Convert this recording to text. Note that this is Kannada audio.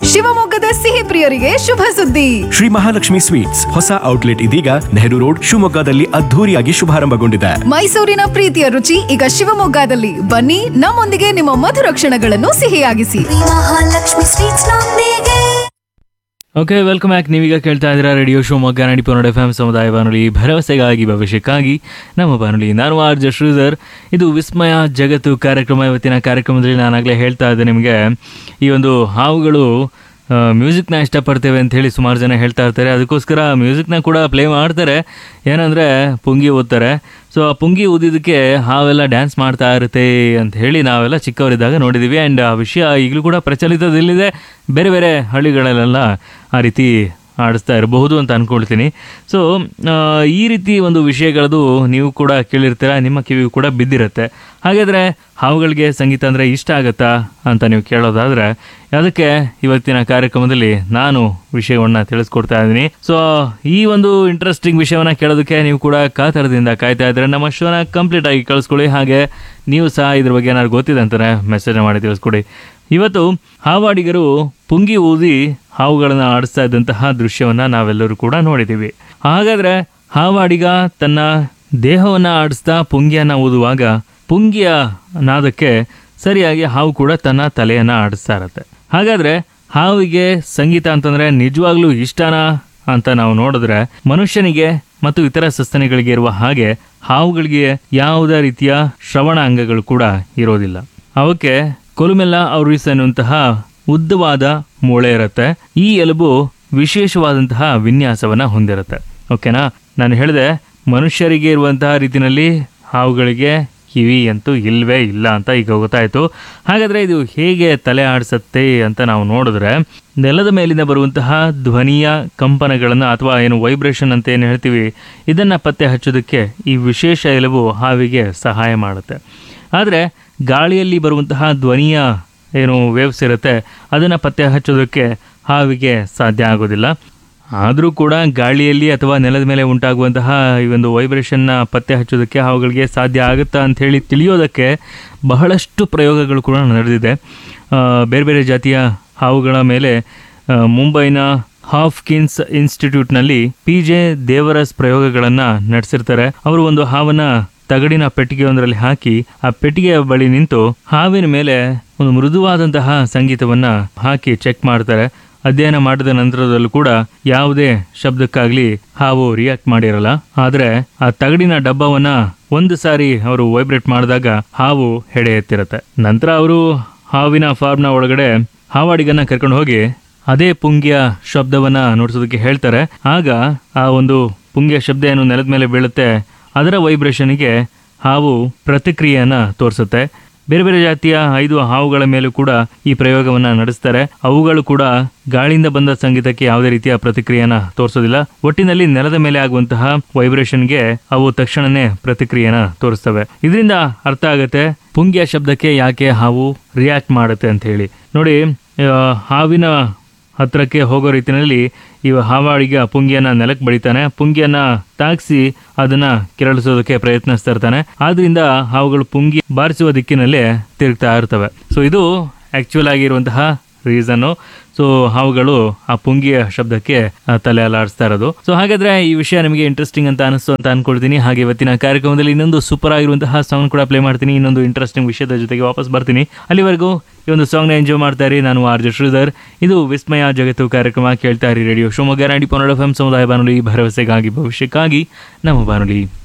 ಶಿವಮೊಗ್ಗದ ಸಿಹಿ ಪ್ರಿಯರಿಗೆ ಶುಭ ಸುದ್ದಿ ಶ್ರೀ ಮಹಾಲಕ್ಷ್ಮಿ ಸ್ವೀಟ್ಸ್ ಹೊಸ ಔಟ್ಲೆಟ್ ಇದೀಗ ನೆಹರು ರೋಡ್ ಶಿವಮೊಗ್ಗದಲ್ಲಿ ಅದ್ಧೂರಿಯಾಗಿ ಶುಭಾರಂಭಗೊಂಡಿದೆ ಮೈಸೂರಿನ ಪ್ರೀತಿಯ ರುಚಿ ಈಗ ಶಿವಮೊಗ್ಗದಲ್ಲಿ ಬನ್ನಿ ನಮ್ಮೊಂದಿಗೆ ನಿಮ್ಮ ಮಧುರ ಕ್ಷಣಗಳನ್ನು ಸಿಹಿಯಾಗಿಸಿ ಮಹಾಲಕ್ಷ್ಮಿ ಸ್ವೀಟ್ಸ್ ನೊಂದಿಗೆ ಓಕೆ ವೆಲ್ಕಮ್ ಬ್ಯಾಕ್ ನೀವೀಗ ಕೇಳ್ತಾ ಇದ್ದೀರಾ ರೇಡಿಯೋ ಶಿವಮೊಗ್ಗ ನಡಿಪೋನಡ್ ಎಫ್ ಎಂ ಸಮುದಾಯ ಬಾನುಲಿ ಭರವಸೆಗಾಗಿ ಭವಿಷ್ಯಕ್ಕಾಗಿ ನಮ್ಮ ಬಾನುಲಿ ನಾನು ಆರ್ ಜೆ ಶ್ರೀಧರ್ ಇದು ವಿಸ್ಮಯ ಜಗತ್ತು ಕಾರ್ಯಕ್ರಮ ಇವತ್ತಿನ ಕಾರ್ಯಕ್ರಮದಲ್ಲಿ ನಾನಾಗಲೇ ಹೇಳ್ತಾ ಇದ್ದೆ ನಿಮಗೆ ಈ ಒಂದು ಹಾವುಗಳು ಮ್ಯೂಸಿಕ್ನ ಇಷ್ಟಪಡ್ತೇವೆ ಅಂತ ಹೇಳಿ ಸುಮಾರು ಜನ ಹೇಳ್ತಾ ಇರ್ತಾರೆ ಅದಕ್ಕೋಸ್ಕರ ಮ್ಯೂಸಿಕ್ನ ಕೂಡ ಪ್ಲೇ ಮಾಡ್ತಾರೆ ಏನಂದರೆ ಪುಂಗಿ ಓದ್ತಾರೆ ಸೊ ಆ ಪುಂಗಿ ಊದಿದ್ದಕ್ಕೆ ಹಾವೆಲ್ಲ ಡ್ಯಾನ್ಸ್ ಮಾಡ್ತಾ ಇರುತ್ತೆ ಅಂತ ಹೇಳಿ ನಾವೆಲ್ಲ ಚಿಕ್ಕವರಿದ್ದಾಗ ನೋಡಿದ್ದೀವಿ ಆ್ಯಂಡ್ ಆ ವಿಷಯ ಈಗಲೂ ಕೂಡ ಪ್ರಚಲಿತದಲ್ಲಿದೆ ಬೇರೆ ಬೇರೆ ಹಳ್ಳಿಗಳಲ್ಲೆಲ್ಲ ಆ ರೀತಿ ಆಡಿಸ್ತಾ ಇರಬಹುದು ಅಂತ ಅಂದ್ಕೊಳ್ತೀನಿ ಸೊ ಈ ರೀತಿ ಒಂದು ವಿಷಯಗಳದು ನೀವು ಕೂಡ ಕೇಳಿರ್ತೀರ ನಿಮ್ಮ ಕಿವಿಗೂ ಕೂಡ ಬಿದ್ದಿರುತ್ತೆ ಹಾಗಾದರೆ ಹಾವುಗಳಿಗೆ ಸಂಗೀತ ಅಂದರೆ ಇಷ್ಟ ಆಗುತ್ತಾ ಅಂತ ನೀವು ಕೇಳೋದಾದರೆ ಅದಕ್ಕೆ ಇವತ್ತಿನ ಕಾರ್ಯಕ್ರಮದಲ್ಲಿ ನಾನು ವಿಷಯವನ್ನು ತಿಳಿಸ್ಕೊಡ್ತಾ ಇದ್ದೀನಿ ಸೊ ಈ ಒಂದು ಇಂಟ್ರೆಸ್ಟಿಂಗ್ ವಿಷಯವನ್ನು ಕೇಳೋದಕ್ಕೆ ನೀವು ಕೂಡ ಕಾತರದಿಂದ ಕಾಯ್ತಾ ಇದ್ರೆ ನಮ್ಮ ಶೋನ ಕಂಪ್ಲೀಟ್ ಆಗಿ ಕಳಿಸ್ಕೊಳ್ಳಿ ಹಾಗೆ ನೀವು ಸಹ ಇದ್ರ ಬಗ್ಗೆ ಏನಾದ್ರು ಗೊತ್ತಿದೆ ಅಂತಾನೆ ಮೆಸೇಜ್ ಮಾಡಿ ತಿಳಿಸ್ಕೊಡಿ ಇವತ್ತು ಹಾವಾಡಿಗರು ಪುಂಗಿ ಊದಿ ಹಾವುಗಳನ್ನು ಆಡಿಸ್ತಾ ಇದ್ದಂತಹ ದೃಶ್ಯವನ್ನು ನಾವೆಲ್ಲರೂ ಕೂಡ ನೋಡಿದ್ದೀವಿ ಹಾಗಾದರೆ ಹಾವಾಡಿಗ ತನ್ನ ದೇಹವನ್ನು ಆಡಿಸ್ತಾ ಪುಂಗಿಯನ್ನು ಊದುವಾಗ ಪುಂಗಿಯ ನಾದಕ್ಕೆ ಸರಿಯಾಗಿ ಹಾವು ಕೂಡ ತನ್ನ ತಲೆಯನ್ನು ಆಡಿಸ್ತಾ ಇರತ್ತೆ ಹಾಗಾದರೆ ಹಾವಿಗೆ ಸಂಗೀತ ಅಂತಂದರೆ ನಿಜವಾಗ್ಲೂ ಇಷ್ಟನಾ ಅಂತ ನಾವು ನೋಡಿದ್ರೆ ಮನುಷ್ಯನಿಗೆ ಮತ್ತು ಇತರ ಸಸ್ತನಿಗಳಿಗೆ ಇರುವ ಹಾಗೆ ಹಾವುಗಳಿಗೆ ಯಾವುದೇ ರೀತಿಯ ಶ್ರವಣ ಅಂಗಗಳು ಕೂಡ ಇರೋದಿಲ್ಲ ಅವಕ್ಕೆ ಕೊಲುಮೆಲ್ಲ ಅವ್ರಿಸ್ ಅನ್ನುವಂತಹ ಉದ್ದವಾದ ಮೂಳೆ ಇರುತ್ತೆ ಈ ಎಲುಬು ವಿಶೇಷವಾದಂತಹ ವಿನ್ಯಾಸವನ್ನ ಹೊಂದಿರುತ್ತೆ ಓಕೆನಾ ನಾನು ಹೇಳಿದೆ ಮನುಷ್ಯರಿಗೆ ಇರುವಂತಹ ರೀತಿಯಲ್ಲಿ ಹಾವುಗಳಿಗೆ ಕಿವಿ ಅಂತೂ ಇಲ್ವೇ ಇಲ್ಲ ಅಂತ ಈಗ ಗೊತ್ತಾಯಿತು ಹಾಗಾದರೆ ಇದು ಹೇಗೆ ತಲೆ ಆಡಿಸುತ್ತೆ ಅಂತ ನಾವು ನೋಡಿದ್ರೆ ನೆಲದ ಮೇಲಿಂದ ಬರುವಂತಹ ಧ್ವನಿಯ ಕಂಪನಗಳನ್ನು ಅಥವಾ ಏನು ವೈಬ್ರೇಷನ್ ಅಂತ ಏನು ಹೇಳ್ತೀವಿ ಇದನ್ನು ಪತ್ತೆ ಹಚ್ಚೋದಕ್ಕೆ ಈ ವಿಶೇಷ ಎಲುಬು ಹಾವಿಗೆ ಸಹಾಯ ಮಾಡುತ್ತೆ ಆದರೆ ಗಾಳಿಯಲ್ಲಿ ಬರುವಂತಹ ಧ್ವನಿಯ ಏನು ವೇವ್ಸ್ ಇರುತ್ತೆ ಅದನ್ನು ಪತ್ತೆ ಹಚ್ಚೋದಕ್ಕೆ ಹಾವಿಗೆ ಸಾಧ್ಯ ಆಗೋದಿಲ್ಲ ಆದರೂ ಕೂಡ ಗಾಳಿಯಲ್ಲಿ ಅಥವಾ ನೆಲದ ಮೇಲೆ ಉಂಟಾಗುವಂತಹ ಈ ಒಂದು ವೈಬ್ರೇಷನ್ನ ಪತ್ತೆ ಹಚ್ಚೋದಕ್ಕೆ ಹಾವುಗಳಿಗೆ ಸಾಧ್ಯ ಆಗುತ್ತಾ ಅಂತ ಹೇಳಿ ತಿಳಿಯೋದಕ್ಕೆ ಬಹಳಷ್ಟು ಪ್ರಯೋಗಗಳು ಕೂಡ ನಡೆದಿದೆ ಆ, ಬೇರೆ ಬೇರೆ ಜಾತಿಯ ಹಾವುಗಳ ಮೇಲೆ ಆ, ಮುಂಬೈನ ಹಾಫ್ಕಿನ್ಸ್ ಇನ್ಸ್ಟಿಟ್ಯೂಟ್ನಲ್ಲಿ ಪಿ ಜೆ ದೇವರಸ್ ಪ್ರಯೋಗಗಳನ್ನು ನಡೆಸಿರ್ತಾರೆ ಅವರು ಒಂದು ಹಾವನ್ನ ತಗಡಿನ ಪೆಟ್ಟಿಗೆಯೊಂದರಲ್ಲಿ ಹಾಕಿ ಆ ಪೆಟ್ಟಿಗೆಯ ಬಳಿ ನಿಂತು ಹಾವಿನ ಮೇಲೆ ಒಂದು ಮೃದುವಾದಂತಹ ಸಂಗೀತವನ್ನ ಹಾಕಿ ಚೆಕ್ ಮಾಡ್ತಾರೆ ಅಧ್ಯಯನ ಮಾಡಿದ ನಂತರದಲ್ಲೂ ಕೂಡ ಯಾವುದೇ ಶಬ್ದಕ್ಕಾಗ್ಲಿ ಹಾವು ರಿಯಾಕ್ಟ್ ಮಾಡಿರಲ್ಲ ಆದ್ರೆ ಆ ತಗಡಿನ ಡಬ್ಬವನ್ನ ಒಂದು ಸಾರಿ ಅವರು ವೈಬ್ರೇಟ್ ಮಾಡಿದಾಗ ಹಾವು ಹೆಡೆ ಎತ್ತಿರತ್ತೆ ನಂತರ ಅವರು ಹಾವಿನ ಫಾರ್ಮ್ನ ಒಳಗಡೆ ಹಾವಾಡಿಗನ್ನ ಕರ್ಕೊಂಡು ಹೋಗಿ ಅದೇ ಪುಂಗಿಯ ಶಬ್ದವನ್ನ ನುಡಿಸೋದಕ್ಕೆ ಹೇಳ್ತಾರೆ ಆಗ ಆ ಒಂದು ಪುಂಗಿಯ ಶಬ್ದ ಏನು ನೆಲದ ಮೇಲೆ ಬೀಳುತ್ತೆ ಅದರ ವೈಬ್ರೇಷನ್ಗೆ ಹಾವು ಪ್ರತಿಕ್ರಿಯೆಯನ್ನ ತೋರಿಸುತ್ತೆ ಬೇರೆ ಬೇರೆ ಜಾತಿಯ ಐದು ಹಾವುಗಳ ಮೇಲೂ ಕೂಡ ಈ ಪ್ರಯೋಗವನ್ನ ನಡೆಸ್ತಾರೆ ಅವುಗಳು ಕೂಡ ಗಾಳಿಯಿಂದ ಬಂದ ಸಂಗೀತಕ್ಕೆ ಯಾವುದೇ ರೀತಿಯ ಪ್ರತಿಕ್ರಿಯೆಯನ್ನ ತೋರಿಸೋದಿಲ್ಲ ಒಟ್ಟಿನಲ್ಲಿ ನೆಲದ ಮೇಲೆ ಆಗುವಂತಹ ವೈಬ್ರೇಷನ್ಗೆ ಅವು ತಕ್ಷಣನೇ ಪ್ರತಿಕ್ರಿಯೆನ ತೋರಿಸ್ತವೆ ಇದರಿಂದ ಅರ್ಥ ಆಗುತ್ತೆ ಪುಂಗಿಯ ಶಬ್ದಕ್ಕೆ ಯಾಕೆ ಹಾವು ರಿಯಾಕ್ಟ್ ಮಾಡುತ್ತೆ ಅಂತ ಹೇಳಿ ನೋಡಿ ಆ, ಹಾವಿನ ಹತ್ರಕ್ಕೆ ಹೋಗೋ ರೀತಿಯಲ್ಲಿ ಇವ ಹಾವಾಡಿಗೆ ಆ ಪುಂಗಿಯನ್ನ ನೆಲಕ್ಕೆ ಬಡಿತಾನೆ ಪುಂಗಿಯನ್ನ ತಾಗಿಸಿ ಅದನ್ನ ಕೆರಳಿಸೋದಕ್ಕೆ ಪ್ರಯತ್ನಿಸ್ತಾ ಇರ್ತಾನೆ ಆದ್ರಿಂದ ಹಾವುಗಳು ಪುಂಗಿ ಬಾರಿಸುವ ದಿಕ್ಕಿನಲ್ಲೇ ತಿರುಗ್ತಾ ಇರ್ತವೆ ಸೊ ಇದು ಆಕ್ಚುಯಲ್ ಆಗಿರುವಂತಹ ರೀಸನ್ನು ಸೊ ಹಾವುಗಳು ಆ ಪುಂಗಿಯ ಶಬ್ದಕ್ಕೆ ಆ, ತಲೆ ಅಲಾಡಿಸ್ತಾ ಇರೋದು ಸೊ ಹಾಗಾದ್ರೆ ಈ ವಿಷಯ ನಿಮಗೆ ಇಂಟ್ರೆಸ್ಟಿಂಗ್ ಅಂತ ಅನಿಸ್ತು ಅಂತ ಅನ್ಕೊಳ್ತೀನಿ ಹಾಗೆ ಇವತ್ತಿನ ಕಾರ್ಯಕ್ರಮದಲ್ಲಿ ಇನ್ನೊಂದು ಸೂಪರ್ ಆಗಿರುವಂತಹ ಸಾಂಗ್ ಕೂಡ ಪ್ಲೇ ಮಾಡ್ತೀನಿ ಇನ್ನೊಂದು ಇಂಟ್ರೆಸ್ಟಿಂಗ್ ವಿಷಯದ ಜೊತೆಗೆ ವಾಪಸ್ ಬರ್ತೀನಿ ಅಲ್ಲಿವರೆಗೂ ಈ ಒಂದು ಸಾಂಗ್ನ ಎಂಜಾಯ್ ಮಾಡ್ತಾ ಇರಿ ನಾನು ಆರ್ ಜೆ ಶ್ರೀಧರ್ ಇದು ವಿಸ್ಮಯ ಜಗತ್ತು ಕಾರ್ಯಕ್ರಮ ಕೇಳ್ತಾ ಇರಿ ರೇಡಿಯೋ ಶಿವಮೊಗ್ಗ ನಾಡಿ ಪನ್ನಡ ಎಫ್ ಎಂ ಸಮುದಾಯ ಬಾನುಲಿ ಭರವಸೆಗಾಗಿ ಭವಿಷ್ಯಕ್ಕಾಗಿ ನಮ್ಮ ಬಾನುಲಿ